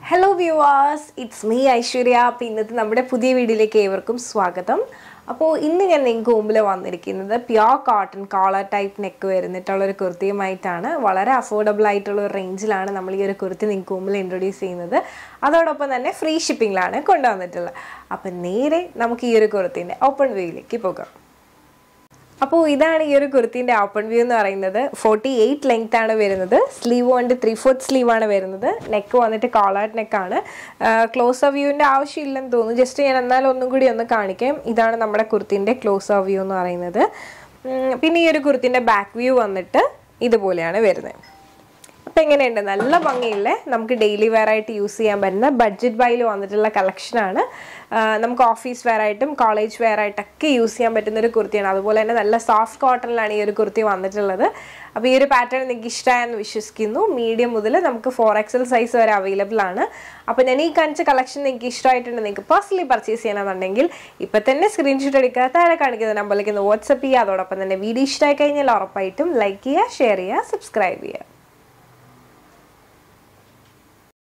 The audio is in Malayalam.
hello viewers it's me Aishwarya അപ്പോൾ ഇന്നത്തെ നമ്മുടെ പുതിയ വീഡിയോയിലേക്ക് ഏവർക്കും സ്വാഗതം അപ്പോൾ ഇന്ന് ഞാൻ നിങ്ങൾക്ക് മുമ്പിൽ വന്നിരിക്കുന്നത് pure cotton collar type neck വരുന്നിട്ടുള്ള ഒരു കുർത്തിയുമായിട്ടാണ് വളരെ അഫോർഡബിൾ ആയിട്ടുള്ള ഒരു റേഞ്ചിലാണ് നമ്മൾ ഈ ഒരു കുർത്തി നിങ്ങൾക്ക് മുമ്പിൽ ഇൻട്രൊഡ്യൂസ് ചെയ്യുന്നത് അതോടൊപ്പം തന്നെ ഫ്രീ ഷിപ്പിങ്ങിലാണ് കൊണ്ടുവന്നിട്ടുള്ളത് അപ്പം നേരെ നമുക്ക് ഈ ഒരു കുർത്തിൻ്റെ ഓപ്പൺ വ്യൂയിലേക്ക് പോകാം അപ്പോൾ ഇതാണ് ഈ ഒരു കുർത്തിൻ്റെ ഓപ്പൺ വ്യൂ എന്ന് പറയുന്നത് ഫോർട്ടി എയ്റ്റ് ലെങ്ത് ആണ് വരുന്നത് സ്ലീവ് കൊണ്ട് ത്രീ ഫോർത്ത് സ്ലീവ് ആണ് വരുന്നത് നെക്ക് വന്നിട്ട് കോളാട്ട് നെക്കാണ് ക്ലോസ് ഓഫ് വ്യൂവിൻ്റെ ആവശ്യമില്ലെന്ന് തോന്നുന്നു ജസ്റ്റ് ഞാൻ എന്നാലും ഒന്നും കൂടി ഒന്ന് കാണിക്കാം ഇതാണ് നമ്മുടെ കുർത്തിൻ്റെ ക്ലോസ് ഓഫ് വ്യൂ എന്ന് പറയുന്നത് ഉം, പിന്നെ ഈ ഒരു കുർത്തിൻ്റെ ബാക്ക് വ്യൂ വന്നിട്ട് ഇതുപോലെയാണ് വരുന്നത് അപ്പം എങ്ങനെയുണ്ട് നല്ല ഭംഗിയില്ലേ നമുക്ക് ഡെയിലി വെയർ ആയിട്ട് യൂസ് ചെയ്യാൻ പറ്റുന്ന ബഡ്ജറ്റ് ബൈയിൽ വന്നിട്ടുള്ള കളക്ഷനാണ് നമുക്ക് ഓഫീസ് വെയർ ആയിട്ടും കോളേജ് വെയർ ആയിട്ടൊക്കെ യൂസ് ചെയ്യാൻ പറ്റുന്ന ഒരു കുർത്തിയാണ് അതുപോലെ തന്നെ നല്ല സോഫ്റ്റ് കോട്ടണിലാണ് ഈ ഒരു കുർത്തി വന്നിട്ടുള്ളത് അപ്പോൾ ഈ ഒരു പാറ്റേൺ നിങ്ങൾക്ക് ഇഷ്ടമായെന്ന് വിശ്വസിക്കുന്നു മീഡിയം മുതൽ നമുക്ക് ഫോർ എക്സൽ സൈസ് വരെ അവൈലബിൾ ആണ് അപ്പോൾ ഞാൻ ഈ കാണിച്ച കളക്ഷൻ നിങ്ങൾക്ക് ഇഷ്ടമായിട്ടുണ്ട് നിങ്ങൾക്ക് പേഴ്സണലി പർച്ചേസ് ചെയ്യണമെന്നുണ്ടെങ്കിൽ ഇപ്പം തന്നെ സ്ക്രീൻഷോട്ട് എടുക്കുക താഴെ കാണിക്കുന്ന നമ്പറിലേക്ക് ഒന്ന് വാട്സപ്പ് ചെയ്യുക അതോടൊപ്പം തന്നെ വീഡിയോ ഇഷ്ടമായി കഴിഞ്ഞാൽ ഉറപ്പായിട്ടും ലൈക്ക് ചെയ്യുക ഷെയർ ചെയ്യുക സബ്സ്ക്രൈബ് ചെയ്യുക